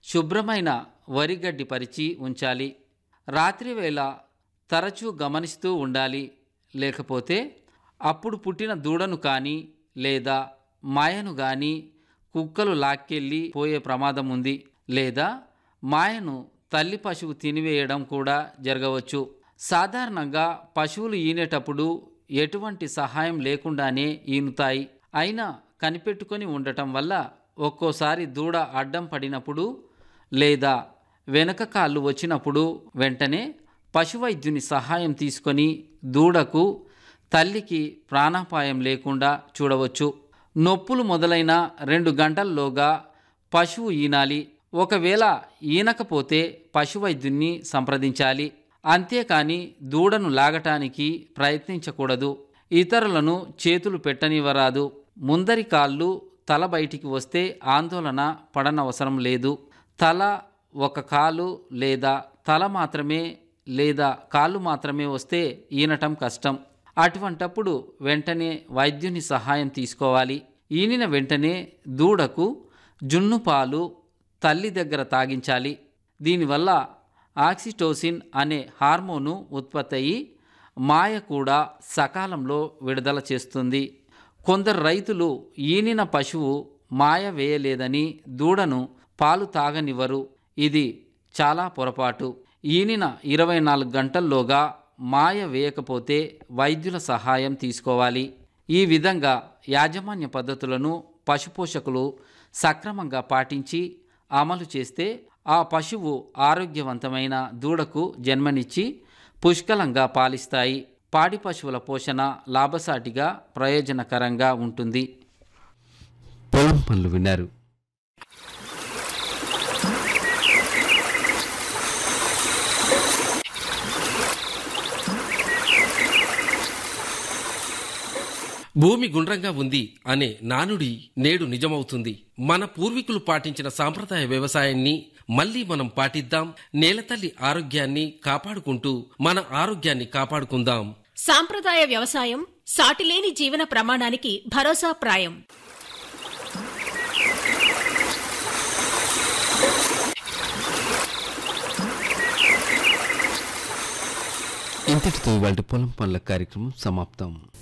శుభ్రమైన వరిగడ్డి పరిచి ఉంచాలి రాత్రివేళ తరచూ గమనిస్తూ ఉండాలి లేకపోతే అప్పుడు పుట్టిన దూడను కానీ లేదా మాయను కానీ కుక్కలు లాక్కెళ్ళి పోయే ప్రమాదం ఉంది లేదా మాయను తల్లి పశువు తినివేయడం కూడా జరగవచ్చు సాధారణంగా పశువులు ఈనేటప్పుడు ఎటువంటి సహాయం లేకుండానే ఈనుతాయి అయినా కనిపెట్టుకొని ఉండటం వల్ల ఒక్కోసారి దూడ అడ్డం పడినప్పుడు లేదా వెనక కాళ్ళు వచ్చినప్పుడు వెంటనే పశువైద్యుని సహాయం తీసుకొని దూడకు తల్లికి ప్రాణాపాయం లేకుండా చూడవచ్చు నొప్పులు మొదలైన రెండు గంటల్లోగా పశువు ఈనాలి ఒకవేళ ఈనకపోతే పశువైద్యున్ని సంప్రదించాలి అంతేకాని దూడను లాగటానికి ప్రయత్నించకూడదు ఇతరులను చేతులు పెట్టనివ్వరాదు ముందరి కాళ్ళు తల బయటికి వస్తే ఆందోళన పడనవసరం లేదు తల ఒక కాలు లేదా తల మాత్రమే లేదా కాళ్ళు మాత్రమే వస్తే ఈనటం కష్టం అటువంటప్పుడు వెంటనే వైద్యుని సహాయం తీసుకోవాలి ఈనిన వెంటనే దూడకు జున్ను పాలు తల్లి దగ్గర తాగించాలి దీనివల్ల ఆక్సిటోసిన్ అనే హార్మోను ఉత్పత్తి అయ్యి మాయ కూడా సకాలంలో విడుదల చేస్తుంది కొందరు రైతులు ఈనిన పశువు మాయ వేయలేదని దూడను పాలు తాగనివ్వరు ఇది చాలా పొరపాటు ఈనిన ఇరవై నాలుగు గంటల్లోగా మాయ వేయకపోతే వైద్యుల సహాయం తీసుకోవాలి ఈ విధంగా యాజమాన్య పద్ధతులను పశుపోషకులు సక్రమంగా పాటించి అమలు చేస్తే ఆ పశువు ఆరోగ్యవంతమైన దూడకు జన్మనిచ్చి పుష్కలంగా పాలిస్తాయి పాడి పశువుల పోషణ లాభసాటిగా ప్రయోజనకరంగా ఉంటుంది పొలం పనులు విన్నారు భూమి గుండ్రంగా ఉంది అనే నానుడి నేడు నిజమవుతుంది మన పూర్వీకులు పాటించిన సాంప్రదాయ వ్యవసాయాన్ని మళ్ళీ మనం పాటిద్దాం నేలతల్లి ఆరోగ్యాన్ని కాపాడుకుంటూ మన ఆరోగ్యాన్ని కాపాడుకుందాం సాంప్రదాయ వ్యవసాయం సాటిలేని జీవన ప్రమాణానికి భరోసా ప్రాయం ఇంతటితో ఇవాళ పొలం పనుల కార్యక్రమం సమాప్తం